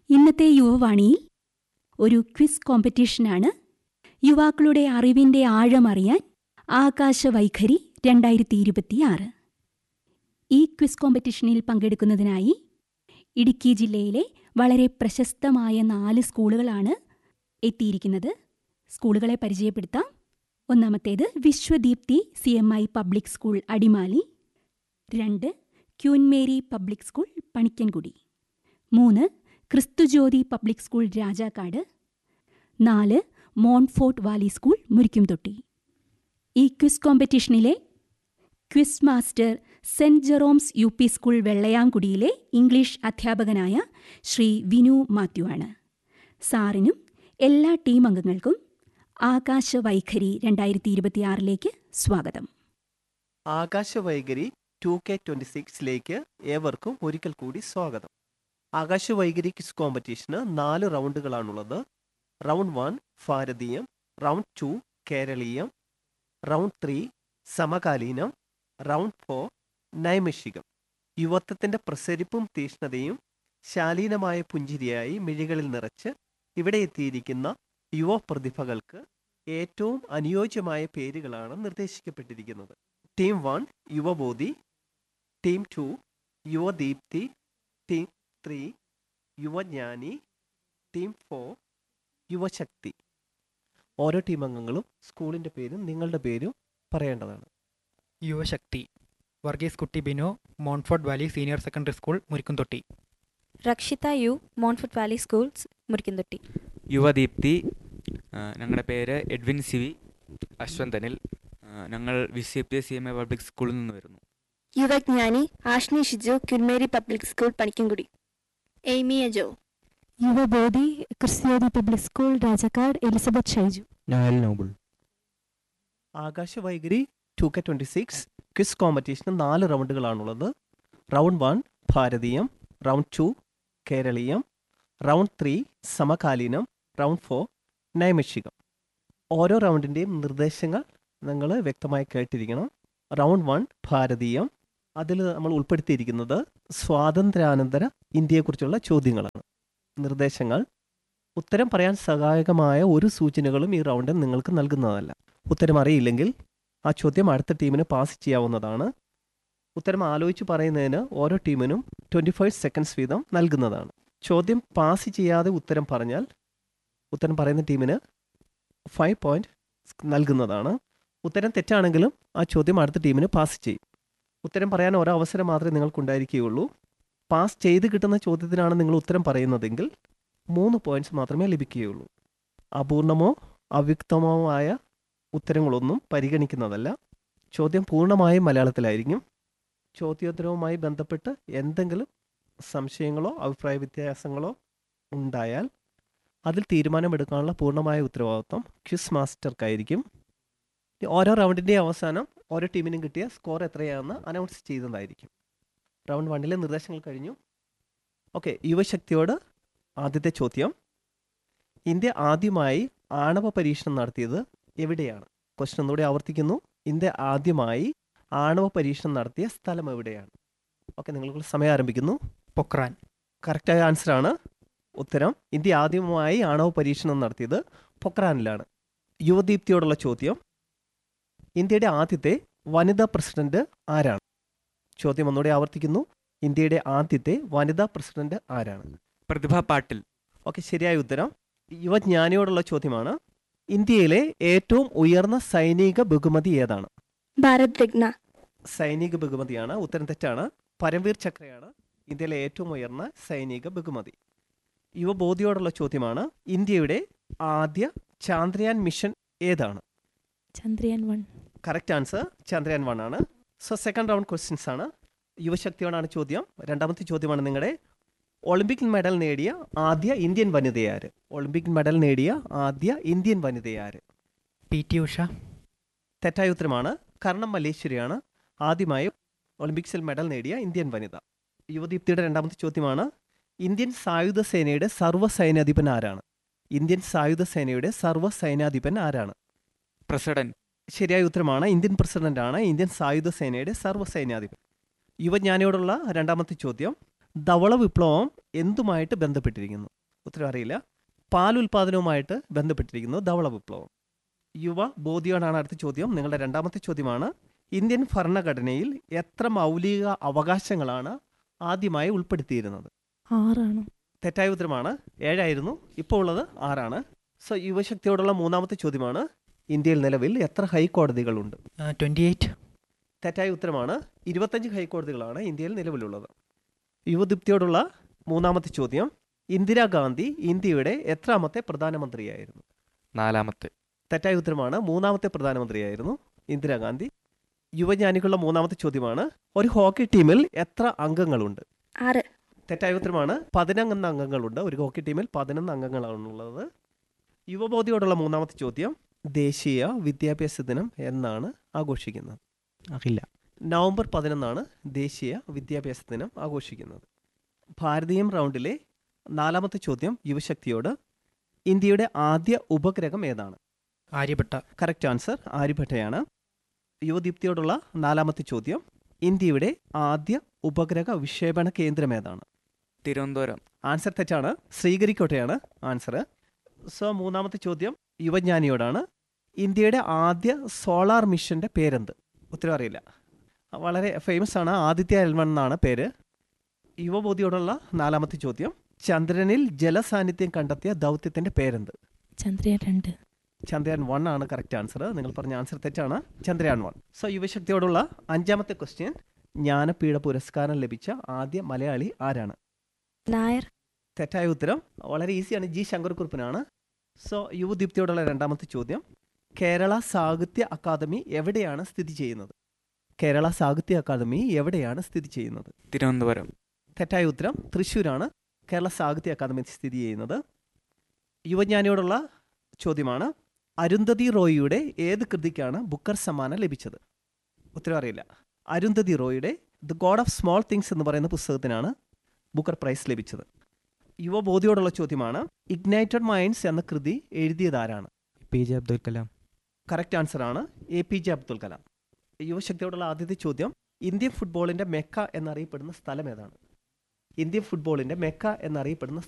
ഇന്നത്തെ യുവവാണിയിൽ ഒരു ക്വിസ് കോമ്പറ്റീഷനാണ് യുവാക്കളുടെ അറിവിന്റെ ആഴമറിയാൻ ആകാശവൈഖരി രണ്ടായിരത്തി ഇരുപത്തിയാറ് ഈ ക്വിസ് കോമ്പറ്റീഷനിൽ പങ്കെടുക്കുന്നതിനായി ഇടുക്കി ജില്ലയിലെ വളരെ പ്രശസ്തമായ നാല് സ്കൂളുകളാണ് എത്തിയിരിക്കുന്നത് സ്കൂളുകളെ പരിചയപ്പെടുത്താം ഒന്നാമത്തേത് Vishwadeepti C M I public school Adimali രണ്ട് ക്യൂൻമേരി പബ്ലിക് സ്കൂൾ പണിക്കൻകുടി മൂന്ന് ക്രിസ്തുജ്യോതി പബ്ലിക് സ്കൂൾ രാജാക്കാട് നാല് മോൺഫോർട്ട് വാലി സ്കൂൾ മുരിക്കുംതൊട്ടി ഈ ക്വിസ് കോമ്പറ്റീഷനിലെ quiz master saint Jerome's U P school വെള്ളയാംകുടിയിലെ ഇംഗ്ലീഷ് അധ്യാപകനായ ശ്രീ വിനു മാത്യു ആണ് സാറിനും എല്ലാ ടീം അംഗങ്ങൾക്കും ആകാശവൈഖരി രണ്ടായിരത്തി ഇരുപത്തിയാറിലേക്ക് സ്വാഗതം ആകാശവൈഖരി ടു കെ ട്വൻറ്റി സിക്സിലേക്ക് ഏവർക്കും ഒരിക്കൽ കൂടി സ്വാഗതം ആകാശവൈഖരി ക്വിസ് കോമ്പറ്റീഷന് നാല് റൗണ്ടുകളാണുള്ളത് റൗണ്ട് വൺ ഭാരതീയം റൗണ്ട് ടു കേരളീയം റൗണ്ട് ത്രീ സമകാലീനം റൗണ്ട് ഫോർ നൈമിഷികം യുവത്വത്തിൻ്റെ പ്രസരിപ്പും തീഷ്ണതയും ശാലീനമായ പുഞ്ചിരിയായി മിഴികളിൽ നിറച്ച് ഇവിടെ എത്തിയിരിക്കുന്ന യുവ പ്രതിഭകൾക്ക് ഏറ്റവും അനുയോജ്യമായ പേരുകളാണ് നിർദ്ദേശിക്കപ്പെട്ടിരിക്കുന്നത് team one Yuvabodhi team two Yuvadeepti team three Yuvajnani team four Yuvashakti ഓരോ ടീം അംഗങ്ങളും സ്കൂളിൻ്റെ പേരും നിങ്ങളുടെ പേരും പറയേണ്ടതാണ് Yuvashakti Varghese Kutty Bino Montfort valley senior secondary school Murikkumthotti Rakshitha U Montfort valley schools Murikkumthotti Yuvadeepti ആ, ഞങ്ങളുടെ പേര് എഡ്വിൻ സിവി അശ്വന്തനിൽ ആ, ഞങ്ങൾ V C A P C M A public സ്കൂളിൽ നിന്ന് വരുന്നു Yuvajnani Ashni Shiju Queen Mary public school Panikkankudi Aimee Ajo Yuvabodhi Christhyodi public school Rajakkad Elizabeth Shaiju Noel Noble Akashavaikhari two K twenty six quiz കോമ്പറ്റീഷന് നാല് റൗണ്ടുകളാണുള്ളത് റൗണ്ട് വൺ ഭാരതീയം റൗണ്ട് ടു കേരളീയം റൗണ്ട് ത്രീ സമകാലീനം റൗണ്ട് ഫോർ നൈമിഷികം ഓരോ റൗണ്ടിൻ്റെയും നിർദ്ദേശങ്ങൾ നിങ്ങൾ വ്യക്തമായി കേട്ടിരിക്കണം റൗണ്ട് വൺ ഭാരതീയം അതിൽ നമ്മൾ ഉൾപ്പെടുത്തിയിരിക്കുന്നത് സ്വാതന്ത്ര്യാനന്തര ഇന്ത്യയെക്കുറിച്ചുള്ള ചോദ്യങ്ങളാണ് നിർദ്ദേശങ്ങൾ ഉത്തരം പറയാൻ സഹായകമായ ഒരു സൂചനകളും ഈ റൗണ്ടിൽ നിങ്ങൾക്ക് നൽകുന്നതല്ല ഉത്തരം അറിയില്ലെങ്കിൽ ആ ചോദ്യം അടുത്ത ടീമിന് പാസ് ചെയ്യാവുന്നതാണ് ഉത്തരം ആലോചിച്ച് പറയുന്നതിന് ഓരോ ടീമിനും ട്വൻറ്റി ഫൈവ് സെക്കൻഡ്സ് വീതം നൽകുന്നതാണ് ചോദ്യം പാസ് ചെയ്യാതെ ഉത്തരം പറഞ്ഞാൽ ഉത്തരം പറയുന്ന ടീമിന് ഫൈവ് പോയിന്റ് നൽകുന്നതാണ് ഉത്തരം തെറ്റാണെങ്കിലും ആ ചോദ്യം അടുത്ത ടീമിന് പാസ് ചെയ്യും ഉത്തരം പറയാൻ ഒരവസരം അവസരം മാത്രമേ നിങ്ങൾക്കുണ്ടായിരിക്കുകയുള്ളൂ പാസ് ചെയ്ത് കിട്ടുന്ന ചോദ്യത്തിനാണ് നിങ്ങൾ ഉത്തരം പറയുന്നതെങ്കിൽ മൂന്ന് പോയിന്റ്സ് മാത്രമേ ലഭിക്കുകയുള്ളൂ അപൂർണമോ അവ്യക്തമോ ആയ ഉത്തരങ്ങളൊന്നും പരിഗണിക്കുന്നതല്ല ചോദ്യം പൂർണ്ണമായും മലയാളത്തിലായിരിക്കും ചോദ്യോത്തരവുമായി ബന്ധപ്പെട്ട് എന്തെങ്കിലും സംശയങ്ങളോ അഭിപ്രായ വ്യത്യാസങ്ങളോ ഉണ്ടായാൽ അതിൽ തീരുമാനമെടുക്കാനുള്ള പൂർണ്ണമായ ഉത്തരവാദിത്വം ക്വിസ് മാസ്റ്റർക്കായിരിക്കും ഓരോ റൗണ്ടിൻ്റെ അവസാനം ഓരോ ടീമിനും കിട്ടിയ സ്കോർ എത്രയാണെന്ന് അനൗൺസ് ചെയ്യുന്നതായിരിക്കും റൗണ്ട് വണ്ണിലെ നിർദ്ദേശങ്ങൾ കഴിഞ്ഞു ഓക്കെ യുവശക്തിയോട് ആദ്യത്തെ ചോദ്യം ഇന്ത്യ ആദ്യമായി ആണവ പരീക്ഷണം നടത്തിയത് എവിടെയാണ് ക്വസ്റ്റൻ ഒന്നുകൂടി ആവർത്തിക്കുന്നു ഇന്ത്യ ആദ്യമായി ആണവ പരീക്ഷണം നടത്തിയ സ്ഥലം എവിടെയാണ് ഓക്കെ നിങ്ങൾക്ക് സമയം ആരംഭിക്കുന്നു പൊക്രാൻ കറക്റ്റായ ആൻസറാണ് ഉത്തരം ഇന്ത്യ ആദ്യമായി ആണവ പരീക്ഷണം നടത്തിയത് പൊക്രാനിലാണ് യുവദീപ്തിയോടുള്ള ചോദ്യം ഇന്ത്യയുടെ ആദ്യത്തെ വനിതാ പ്രസിഡന്റ് ആരാണ് ചോദ്യം ഒന്നുകൂടി ആവർത്തിക്കുന്നു ഇന്ത്യയുടെ ആദ്യത്തെ വനിതാ പ്രസിഡന്റ് ആരാണ് പ്രതിഭ പാട്ടിൽ ഓക്കെ ശരിയായ ഉത്തരം യുവജ്ഞാനിയോടുള്ള ചോദ്യമാണ് ഇന്ത്യയിലെ ഏറ്റവും ഉയർന്ന സൈനിക ബഹുമതി ഏതാണ് ഭാരത് രത്ന സൈനിക ബഹുമതിയാണ് ഉത്തരം തെറ്റാണ് പരംവീർ ചക്രയാണ് ഇന്ത്യയിലെ ഏറ്റവും ഉയർന്ന സൈനിക ബഹുമതി യുവബോധിയോടുള്ള ചോദ്യമാണ് ഇന്ത്യയുടെ ആദ്യ ചാന്ദ്രയാൻ മിഷൻ ഏതാണ് Chandrayaan one correct answer Chandrayaan one ആണ് സോ സെക്കൻഡ് റൗണ്ട് ക്വസ്റ്റ്യൻസ് ആണ് യുവശക്തിയോടാണ് ചോദ്യം രണ്ടാമത്തെ ചോദ്യമാണ് നിങ്ങളുടെ ഒളിമ്പിക് മെഡൽ നേടിയ ആദ്യ ഇന്ത്യൻ വനിതയാര് ഒളിമ്പിക് മെഡൽ നേടിയ ആദ്യ ഇന്ത്യൻ വനിതയാര് പി ടി ഉഷ തെറ്റായ ഉത്തരമാണ് കർണം മല്ലേശ്വരിയാണ് ആദ്യമായി ഒളിമ്പിക്സിൽ മെഡൽ നേടിയ ഇന്ത്യൻ വനിത യുവദീപ്തിയുടെ രണ്ടാമത്തെ ചോദ്യമാണ് ഇന്ത്യൻ സായുധ സേനയുടെ സർവ്വ സൈന്യാധിപൻ ആരാണ് ഇന്ത്യൻ സായുധ സേനയുടെ സർവ്വ സൈന്യാധിപൻ ആരാണ് പ്രസിഡന്റ് ശരിയായ ഉത്തരമാണ് ഇന്ത്യൻ പ്രസിഡന്റാണ് ഇന്ത്യൻ സായുധ സേനയുടെ സർവ്വ സൈന്യാധിപൻ യുവജ്ഞാനിയോടുള്ള രണ്ടാമത്തെ ചോദ്യം ധവള വിപ്ലവം എന്തുമായിട്ട് ബന്ധപ്പെട്ടിരിക്കുന്നു ഉത്തരം അറിയില്ല പാൽ ഉൽപാദനവുമായിട്ട് ബന്ധപ്പെട്ടിരിക്കുന്നു ധവള വിപ്ലവം യുവ ബോധിയോടാണ് അടുത്ത ചോദ്യം നിങ്ങളുടെ രണ്ടാമത്തെ ചോദ്യമാണ് ഇന്ത്യൻ ഭരണഘടനയിൽ എത്ര മൗലിക അവകാശങ്ങളാണ് ആദ്യമായി ഉൾപ്പെടുത്തിയിരുന്നത് ആറാണ് തെറ്റായ ഉത്തരമാണ് ഏഴായിരുന്നു ഇപ്പോൾ ഉള്ളത് ആറാണ് സോ യുവശക്തിയോടുള്ള മൂന്നാമത്തെ ചോദ്യമാണ് ഇന്ത്യയിൽ നിലവിൽ എത്ര ഹൈക്കോടതികളുണ്ട് ട്വൻറ്റി എയ്റ്റ് തെറ്റായ ഉത്തരമാണ് ഇരുപത്തഞ്ച് ഹൈക്കോടതികളാണ് ഇന്ത്യയിൽ നിലവിലുള്ളത് യുവദീപ്തിയോടുള്ള മൂന്നാമത്തെ ചോദ്യം ഇന്ദിരാഗാന്ധി ഇന്ത്യയുടെ എത്രാമത്തെ പ്രധാനമന്ത്രിയായിരുന്നു നാലാമത്തെ തെറ്റായ ഉത്തരമാണ് മൂന്നാമത്തെ പ്രധാനമന്ത്രിയായിരുന്നു ഇന്ദിരാഗാന്ധി യുവജ്ഞാനികളുടെ മൂന്നാമത്തെ ചോദ്യമാണ് ഒരു ഹോക്കി ടീമിൽ എത്ര അംഗങ്ങളുണ്ട് ആറ് തെറ്റായ ഉത്തരമാണ് പതിനൊന്ന് അംഗങ്ങളുണ്ട് ഒരു ഹോക്കി ടീമിൽ പതിനൊന്ന് അംഗങ്ങളാണുള്ളത് യുവബോധിയോടുള്ള മൂന്നാമത്തെ ചോദ്യം ദേശീയ വിദ്യാഭ്യാസ ദിനം എന്നാണ് ആഘോഷിക്കുന്നത് അറിയില്ല നവംബർ പതിനൊന്നാണ് ദേശീയ വിദ്യാഭ്യാസ ദിനം ആഘോഷിക്കുന്നത് ഭാരതീയം റൗണ്ടിലെ നാലാമത്തെ ചോദ്യം യുവശക്തിയോട് ഇന്ത്യയുടെ ആദ്യ ഉപഗ്രഹം ഏതാണ് ആര്യഭട്ട കറക്റ്റ് ആൻസർ ആര്യഭട്ടയാണ് യുവദീപ്തിയോടുള്ള നാലാമത്തെ ചോദ്യം ഇന്ത്യയുടെ ആദ്യ ഉപഗ്രഹ വിക്ഷേപണ കേന്ദ്രം ഏതാണ് തിരുവനന്തപുരം ആൻസർ തെറ്റാണ് ശ്രീകരിക്കോട്ടയാണ് ആൻസർ സോ മൂന്നാമത്തെ ചോദ്യം യുവജ്ഞാനിയോടാണ് ഇന്ത്യയുടെ ആദ്യ സോളാർ മിഷന്റെ പേരെന്ത് ഉത്തരം അറിയില്ല വളരെ ഫേമസ് ആണ് ആദിത്യ എൽവൺ എന്നാണ് പേര് യുവബോധിയോടുള്ള നാലാമത്തെ ചോദ്യം ചന്ദ്രനിൽ ജലസാന്നിധ്യം കണ്ടെത്തിയ ദൗത്യത്തിന്റെ പേരെന്ത് ചന്ദ്രയാൻ രണ്ട് ചന്ദ്രയാൻ വൺ ആണ് കറക്റ്റ് ആൻസർ നിങ്ങൾ പറഞ്ഞ ആൻസർ തെറ്റാണ് ചന്ദ്രയാൻ വൺ സോ യുവശക്തിയോടുള്ള അഞ്ചാമത്തെ ക്വസ്റ്റ്യൻ ജ്ഞാനപീഠ പുരസ്കാരം ലഭിച്ച ആദ്യ മലയാളി ആരാണ് നായർ തെറ്റായ ഉത്തരം വളരെ ഈസിയാണ് ജി ശങ്കർക്കുറുപ്പിനാണ് സോ യുവദീപ്തിയോടുള്ള രണ്ടാമത്തെ ചോദ്യം കേരള സാഹിത്യ അക്കാദമി എവിടെയാണ് സ്ഥിതി ചെയ്യുന്നത് കേരള സാഹിത്യ അക്കാദമി എവിടെയാണ് സ്ഥിതി ചെയ്യുന്നത് തിരുവനന്തപുരം തെറ്റായ ഉത്തരം തൃശ്ശൂരാണ് കേരള സാഹിത്യ അക്കാദമി സ്ഥിതി ചെയ്യുന്നത് യുവജ്ഞാനിയോടുള്ള ചോദ്യമാണ് അരുന്ധതി റോയിയുടെ ഏത് കൃതിക്കാണ് ബുക്കർ സമ്മാനം ലഭിച്ചത് ഉത്തരം അറിയില്ല അരുന്ധതി റോയിയുടെ the god of small things എന്ന് പറയുന്ന പുസ്തകത്തിനാണ് ബുക്കർ പ്രൈസ് ലഭിച്ചത് യുവബോധിയോടുള്ള ചോദ്യമാണ് ഇഗ്നൈറ്റഡ് മൈൻഡ്സ് എന്ന കൃതി എഴുതിയതാരാണ് P J Abdul Kalam correct answer ആണ് A P J Abdul Kalam യുവശക്തിയോടുള്ള ആദ്യത്തെ ചോദ്യം ഇന്ത്യൻ ഫുട്ബോളിന്റെ മെക്ക എന്നറിയപ്പെടുന്ന സ്ഥലം ഏതാണ് ഇന്ത്യൻ ഫുട്ബോളിന്റെ മെക്ക എന്നറിയപ്പെടുന്ന